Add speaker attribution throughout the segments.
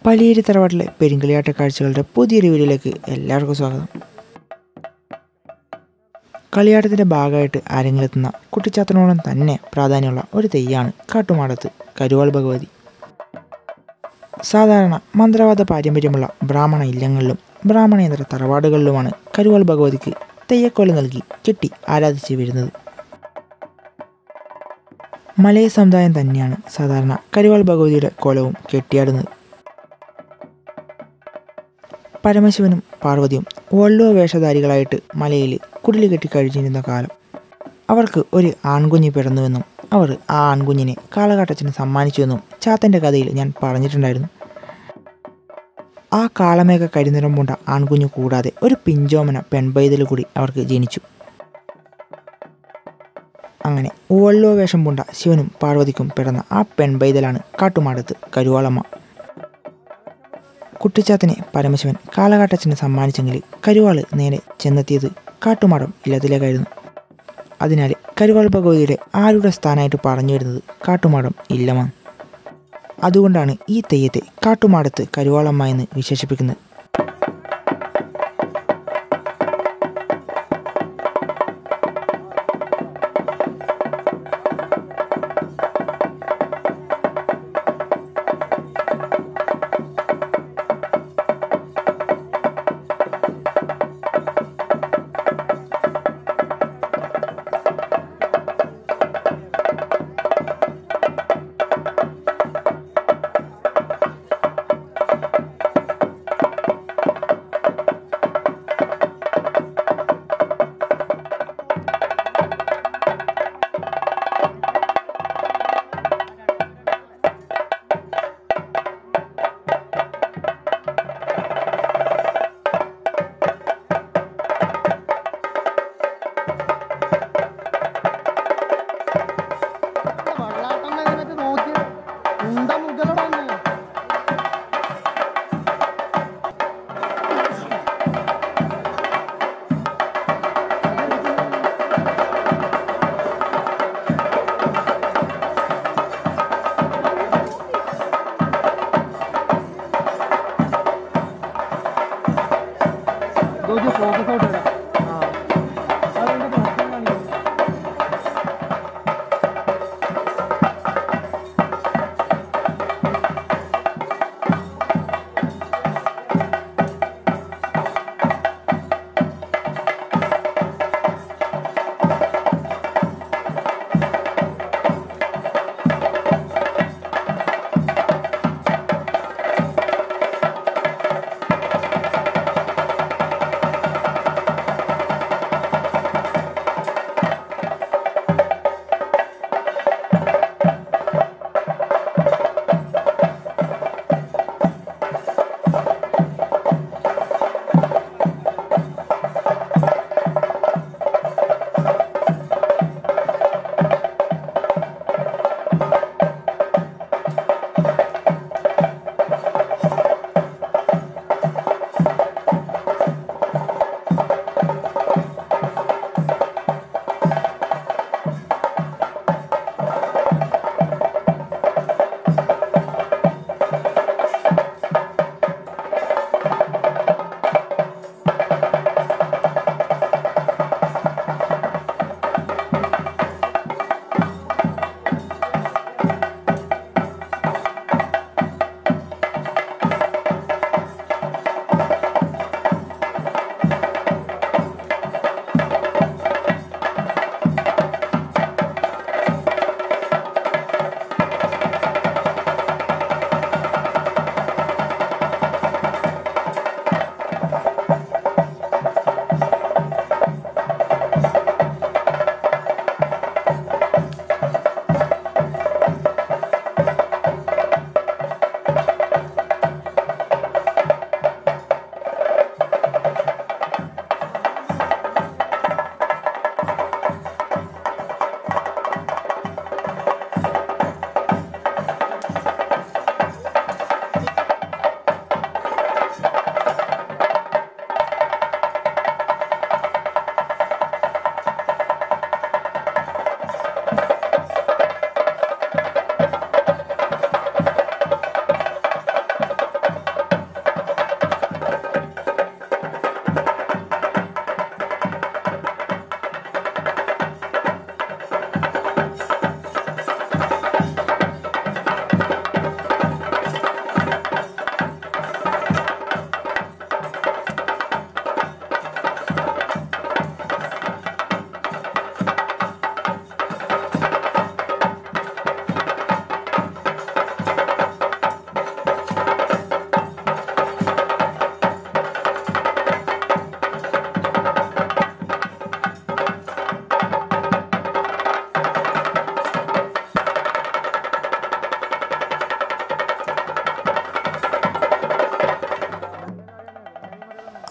Speaker 1: പലിയേരി തറവാട്ടിലെ പെരുങ്കളിയാട്ട കാഴ്ചകളുടെ പുതിയൊരു വീഡിയോയിലേക്ക് എല്ലാവർക്കും സ്വാഗതം കളിയാട്ടത്തിൻ്റെ ഭാഗമായിട്ട് അരങ്ങിലെത്തുന്ന കുട്ടിച്ചാത്തനോളം തന്നെ പ്രാധാന്യമുള്ള ഒരു തെയ്യാണ് കാട്ടുമാടത്ത് കരുവാൾ ഭഗവതി സാധാരണ മന്ത്രവാദ പാരമ്പര്യമുള്ള ബ്രാഹ്മണ ഇല്ലങ്ങളിലും ബ്രാഹ്മണേതര തറവാടുകളിലുമാണ് കരുവാൾ ഭഗവതിക്ക് തെയ്യക്കോല നൽകി കെട്ടി ആരാധിച്ചു വരുന്നത് മലയ സമുദായം തന്നെയാണ് സാധാരണ കരുവാൾ ഭഗവതിയുടെ കോലവും കെട്ടിയാടുന്നത് പരമശിവനും പാർവതിയും വള്ളോ വേഷധാരികളായിട്ട് മലയിൽ കുടില് കെട്ടി കഴിഞ്ഞിരുന്ന കാലം അവർക്ക് ഒരു ആൺകുഞ്ഞ് പിറന്നുവെന്നും അവർ ആ ആൺകുഞ്ഞിനെ കാളകാട്ടച്ചന് സമ്മാനിച്ചുവെന്നും ചാത്തൻ്റെ കഥയിൽ ഞാൻ പറഞ്ഞിട്ടുണ്ടായിരുന്നു ആ കാളമേഘ കരിനിറം പൂണ്ട ആൺകുഞ്ഞു കൂടാതെ ഒരു പിഞ്ചോമന പെൺപൈതൽ കൂടി അവർക്ക് ജനിച്ചു അങ്ങനെ വള്ളോ വേഷം പൂണ്ട ശിവനും പാർവതിക്കും പിറന്ന ആ പെൺപൈതലാണ് കാട്ടുമാടത്ത് കരുവാളമ്മ കുട്ടിച്ചാത്തനെ പരമശിവൻ കാളകാട്ടച്ചന് സമ്മാനിച്ചെങ്കിൽ കരുവാള് നേരെ ചെന്നെത്തിയത് കാട്ടുമാടം ഇല്ലത്തിലേക്കായിരുന്നു അതിനാൽ കരുവാൾ ഭഗവതിയുടെ ആരുടെ സ്ഥാനമായിട്ട് പറഞ്ഞു വരുന്നത് കാട്ടുമാടം ഇല്ലമാണ് അതുകൊണ്ടാണ് ഈ തെയ്യത്തെ കാട്ടുമാടത്ത് കരുവാളമ്മ എന്ന് വിശേഷിപ്പിക്കുന്നത്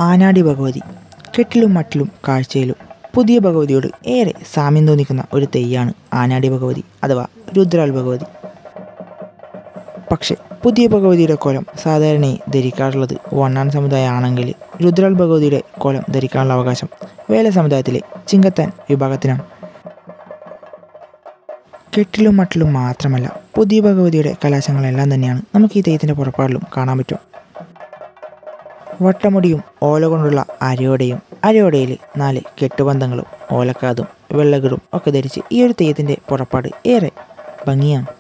Speaker 1: ആനാടി ഭഗവതി കെട്ടിലും മട്ടിലും കാഴ്ചയിലും പുതിയ ഭഗവതിയോട് ഏറെ സാമ്യം തോന്നിക്കുന്ന ഒരു തെയ്യാണ് ആനാടി ഭഗവതി അഥവാ രുദ്രാൽ ഭഗവതി പക്ഷെ പുതിയ ഭഗവതിയുടെ കോലം സാധാരണയായി ധരിക്കാറുള്ളത് വണ്ണാൻ സമുദായമാണെങ്കിൽ രുദ്രാൽ ഭഗവതിയുടെ കോലം ധരിക്കാനുള്ള അവകാശം വേല സമുദായത്തിലെ ചിങ്കത്താൻ വിഭാഗത്തിനാണ് കെട്ടിലും മട്ടിലും മാത്രമല്ല പുതിയ ഭഗവതിയുടെ കലാശങ്ങളെല്ലാം തന്നെയാണ് നമുക്ക് ഈ തെയ്യത്തിൻ്റെ പുറപ്പാടിലും കാണാൻ പറ്റും വട്ടമുടിയും ഓല കൊണ്ടുള്ള അരയോടെയും അരയോടയിൽ നാല് കെട്ടുബന്ധങ്ങളും ഓലക്കാതും വെള്ളകിടും ഒക്കെ ധരിച്ച് ഈ ഒരു തെയ്യത്തിൻ്റെ പുറപ്പാട് ഏറെ ഭംഗിയാണ്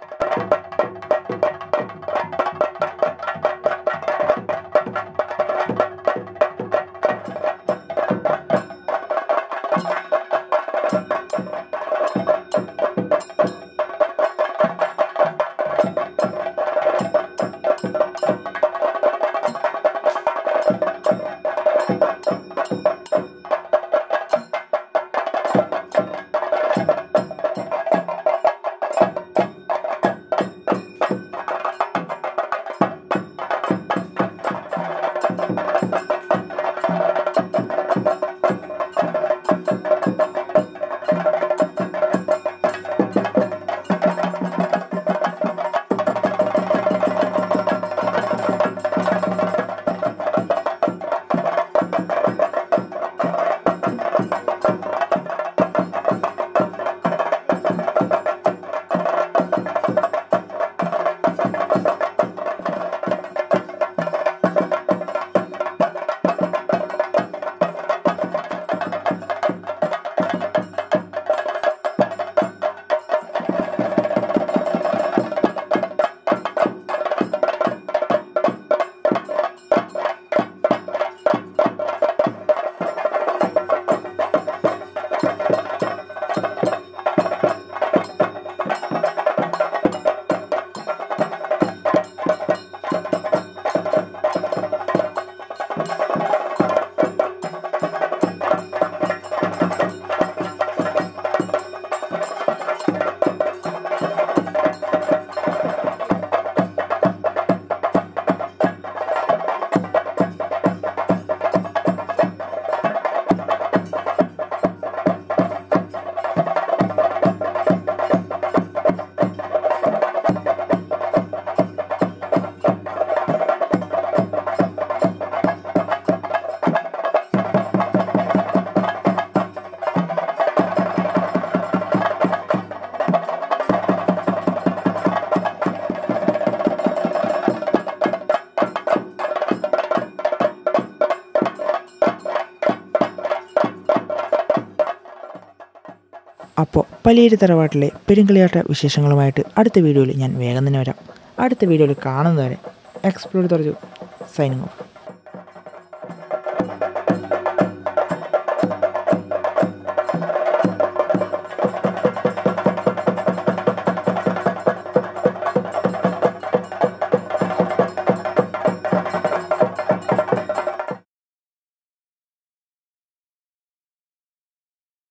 Speaker 1: അപ്പോൾ പലിയേരി തറവാട്ടിലെ പെരുങ്കളിയാട്ട വിശേഷങ്ങളുമായിട്ട് അടുത്ത വീഡിയോയിൽ ഞാൻ വേഗം തന്നെ വരാം അടുത്ത വീഡിയോയിൽ കാണുന്നവരെ എക്സ്പ്ലോർ തുറച്ചു സൈനിങ് ഓഫ്